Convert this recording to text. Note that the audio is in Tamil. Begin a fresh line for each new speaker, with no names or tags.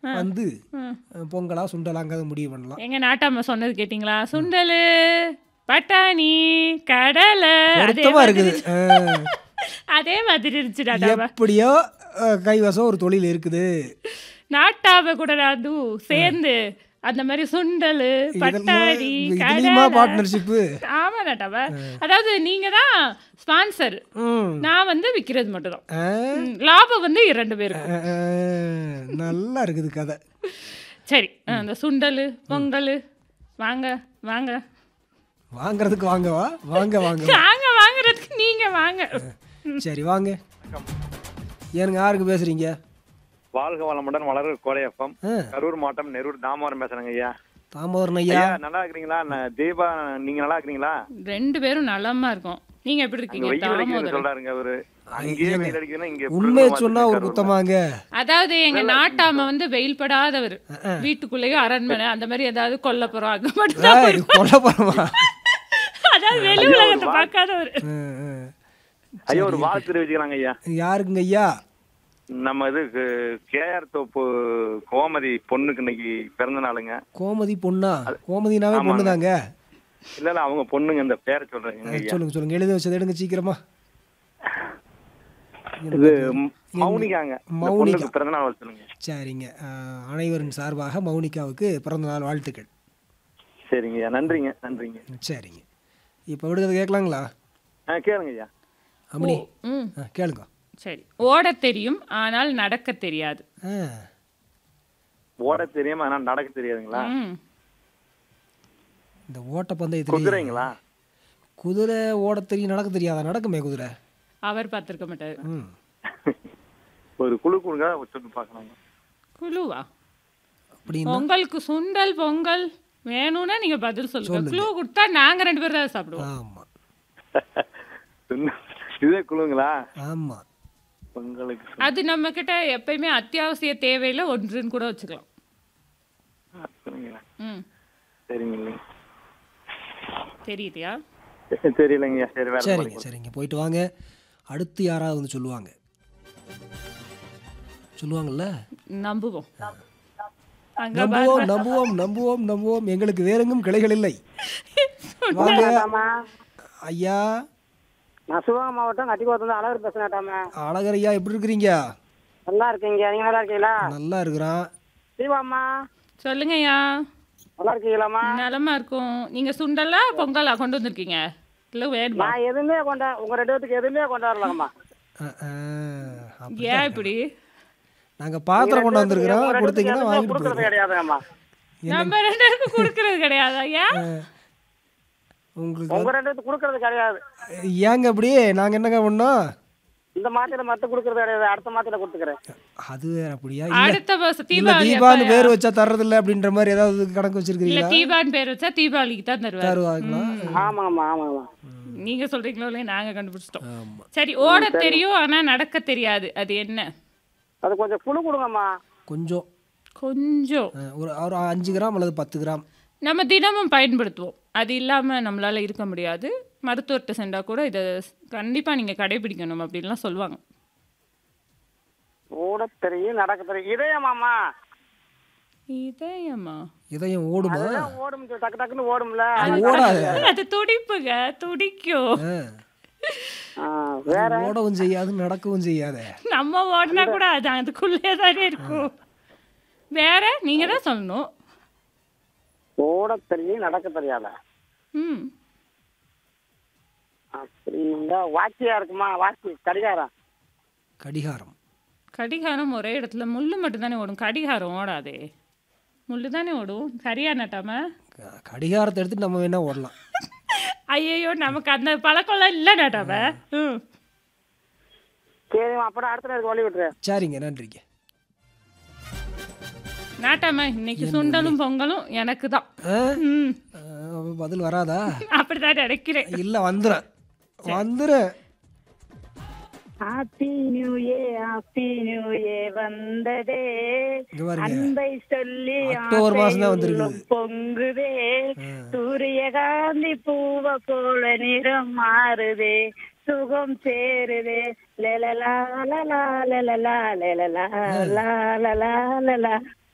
வந்து
ம்.
அஹ், பொங்கலா சுண்டலாங்கிறத முடிவு பண்ணலாம்
எங்க நாட்டாம சொன்னது கேட்டிங்களா சுண்டலு பட்டாணி கடலை அதே
பொருத்தமா இருக்குது
மாதிரி
அஹ்,
அதே மாதிரி இருந்துச்சு நாட்டாம
எப்படியோ அஹ், கைவசம் ஒரு தொழில் இருக்குது
நாட்டாம கூட நான் சேர்ந்து அந்த மாதிரி சுண்டலு பட்டாணி
இதுலயுமா
கடலை
பார்ட்னர்ஷிப்பு
ஆமா நாட்டாம அதாவது நீங்க தான் ஸ்பான்சர்
ம்
நான் வந்து விக்கிறது மட்டும் தான்
அஹ்,
ம், லாபம் வந்து இரண்டு பேருக்கும்
அஹ், அஹ், நல்லா இருக்குது கதை
சரி அந்த சுண்டலு பொங்கல் வாங்க வாங்க
வாங்குறதுக்கு வாங்கவா வாங்க வாங்க
வாங்க வாங்குறதுக்கு நீங்க வாங்க
சரி வாங்க ஏனுங்க யாருக்கு பேசுறீங்க
வாழ்க வளமுடன் வளர கோடையப்பம்
ஆ,
கரூர் மாவட்டம் நெரூர் தாமோதரம் பேசுறேங்க ஐயா
தாமோதரன் ஐயா
ஐயா நல்லா இருக்கிறீங்களா நான் தீபா நீங்க நல்லா இருக்கிறீங்களா
ரெண்டு பேரும் நலமா இருக்கோம் நீங்க எப்படி
அங்க
இருக்கீங்க
வெயில் அடிக்குதுன்னு
தாமோதரன்
சொல்றாருங்க அவரு அங்கேயே
ஏங்க,
வெயில் அடிக்குதுன்னா இங்க எப்படி
உண்மையை
இருக்குமா
சொன்னா ஒரு
கரூர்ல?
குத்தமாங்க
அதாவது எங்க நாட்டாம வந்து வெயில் படாதவர் வீட்டுக்குள்ளேயும் அரண்மனை அந்த மாதிரி ஏதாவது கொல்ல போறோம் அங்க மட்டும் தான்
ஏய், கொல்ல போறோமா
அதாவது வெளி உலகத்தை பார்க்காதவர்
ஐயா ஒரு வாழ்த்து தெரிவிச்சுக்கிறாங்க ஐயா
யாருக்குங்க ஐயா
நம்ம இது கேஆர் தோப்பு கோமதி பொண்ணுக்கு இன்னைக்கு பிறந்த நாளுங்க
கோமதி பொண்ணா கோமதினாவே
ஆமாங்க.
பொண்ணுதாங்க
இல்ல இல்ல அவங்க பொண்ணுங்க இந்த பேரை சொல்றேங்க ஐயா
சொல்லுங்க சொல்லுங்க எழுதி வச்சதை எடுங்க சீக்கிரமா
இது ம- மௌனிகாங்க இந்த
மௌனிகா.
பொண்ணுக்கு பிறந்த நாள் வாழ்த்து சொல்லுங்க
சரிங்க அஹ், அனைவரின் சார்பாக மௌனிகாவுக்கு பிறந்த நாள் வாழ்த்துக்கள்
சரிங்க ஐயா நன்றிங்க நன்றிங்க
சரிங்க இப்போ விடுதலை கேட்கலாங்களா
ஆ கேளுங்க ஐயா
அம்மணி
ம்
ஆ, கேளுங்க
சரி ஓட தெரியும் ஆனால் நடக்க தெரியாது
ஆ
ஓட தெரியாம ஆனா நடக்க தெரியாதுங்களா
ம்
இந்த ஓட்டப்பந்தயத்துல
குதிரைங்களா
குதிரை ஓட தெரியும் நடக்க தெரியாதா நடக்குமே குதிரை
அவர் பார்த்திருக்க மாட்டாரு
ம்
ஒரு குழு குழுங்க சொல்லி பார்க்கலாங்க
குழுவா
அப்படின்னா
பொங்கலுக்கு சுண்டல் பொங்கல் வேணும்னா நீங்க பதில் சொல்லுங்க குழு கொடுத்தா நாங்க ரெண்டு பேரும் தான் சாப்பிடுவோம்
ஆமாம்
இதே குழுங்களா
ஆமாம்
உங்களுக்கு
அது நம்ம கிட்ட எப்பயுமே அத்தியாவசிய தேவையில ஒன்றுன்னு கூட வச்சுக்கலாம்
சொல்லுங்களா
ம்
சரிங்க இல்லைங்க
தெரியுதியா
தெரியலங்கய்யா சரி வேற
சரிங்க சரிங்க போயிட்டு வாங்க அடுத்து யாராவது வந்து சொல்லுவாங்க சொல்லுவாங்கல்ல
நம்புவோம் அங்க
நம்புவோம் நம்புவோம் நம்புவோம் நம்புவோம் எங்களுக்கு வேறெங்கும் கிளைகள் இல்லை வாங்க ஐயா
நான் சிவகங்கை மாவட்டம் கட்டிக்கோத்துல அழகர் பேசுனாட்டாம
அழகர் ஐயா எப்படி இருக்கிறீங்க
நல்லா இருக்கீங்க நீங்க நல்லா இருக்கீங்களா
நல்லா இருக்கிறான்
தீபாம்மா
சொல்லுங்கய்யா
நல்லா இருக்கீங்களாம்மா
நலமா இருக்கும் நீங்க சுண்டலா பொங்கலா கொண்டு வந்திருக்கீங்க இல்ல வேணுமா
நான் எதுவுமே கொண்டா உங்க ரெண்டு பேத்துக்கு எதுவுமே கொண்டாடலாம்மா
அஹ், அஹ், அப்படி
ஏன் இப்படி
நாங்க பாத்திரம் கொண்டு வந்திருக்கிறோம்
உங்க ரெண்டு பேத்துக்கு
கொடுத்தீங்கன்னா
எதுவுமே
வாங்கிட்டு
கொடுக்கறது
போயிடுவோம்
கிடையாதுங்கம்மா
நம்ம ரெண்டு பேருக்கு கொடுக்கறது கிடையாதா ஏன்
உங்களுக்கு
உங்க ரெண்டு பேத்துக்கு கொடுக்கறது கிடையாது
ஏங்க அப்படி நாங்க என்னங்க பண்ணோம்
இந்த மாத்திரை மத்த கொடுக்கறது கிடையாது அடுத்த மாத்திரை கொடுத்துக்கிறேன்
அது வேற அப்படியா இல்ல
அடுத்த வருஷம்
இல்ல
தீபாவளி
தீபான்னு
அப்ப-
பேர் வச்சா தர்றதில்ல அப்படின்ற மாதிரி ஏதாவது கணக்கு
இல்ல
வச்சிருக்கீங்களா
தீபான்னு பேர் வச்சா தீபாவளிக்கு தான் தருவாரு
தருவாங்களா
ஆமாங்கம்மா ஆமாங்கம்மா
நீங்க சொல்றீங்களோ இல்லையா நாங்க கண்டுபிடிச்சிட்டோம்
ஆமா
சரி ஓட தெரியும் ஆனா நடக்க தெரியாது அது என்ன
அது கொஞ்சம் குழு கொடுங்கம்மா
கொஞ்சம்
கொஞ்சம்
அஹ், ஒரு ஒரு அஞ்சு கிராம் அல்லது பத்து கிராம்
நம்ம தினமும் பயன்படுத்துவோம் அது இல்லாம நம்மளால இருக்க முடியாது மருத்துவர்கிட்ட சென்றா கூட இதை கண்டிப்பா நீங்க கடைபிடிக்கணும் அப்படின்லாம் சொல்லுவாங்க
ஓட தெரியும் நடக்க தெரியும் இதயமாம்மா
இதயமா
இதயம் ஓடுமா
அதுதான் ஓடும் டக்கு டக்குன்னு ஓடும்ல
அது ஓடாது
அது துடிப்புங்க துடிக்கும்
அஹ்,
ஆ, வேற
அது ஓடவும் செய்யாது நடக்கவும் செய்யாத
நம்ம ஓடினா கூட அது அதுக்குள்ளே தானே இருக்கும் வேற நீங்க தான் சொல்லணும்
ஓட தெரியும் நடக்க தெரியாத
ம்
அப்படிங்களா வாட்சியா இருக்குமா வாட்சி கடிகாரம்
கடிகாரம்
கடிகாரம் ஒரே இடத்துல முள்ளு மட்டும் தானே ஓடும் கடிகாரம் ஓடாதே முள்ளு தானே ஓடும் சரியா நட்டாம
க- கடிகாரத்தை எடுத்துட்டு நம்ம வேணா ஓடலாம்
ஐயையோ நமக்கு அந்த பழக்கம்லாம் இல்லை நட்டாம ம்
சரிம்மா அப்புறம் அடுத்த நேரத்துக்கு வழி விட்டுரு
சரிங்க நன்றிங்க
நாட்டாம இன்னைக்கு சுண்டலும் பொங்கலும் எனக்கு தான்
அஹ்,
ம்
அஹ், பதில் வராதா
அப்படிதான் நினைக்கிறேன்
இல்ல வந்துறேன் வந்துறேன்
happy new year happy new year வந்ததே
இங்க பாருங்க
அன்பை சொல்லி
அக்டோபர் மாசம் தான்
ஆசை
வந்திருக்குது.
உள்ளம் பொங்குதே சூரியகாந்தி பூவ போல நிறம் மாறுதே சுகம் சேருதே லலலா லலா லலலா லலலா லலலா லலலா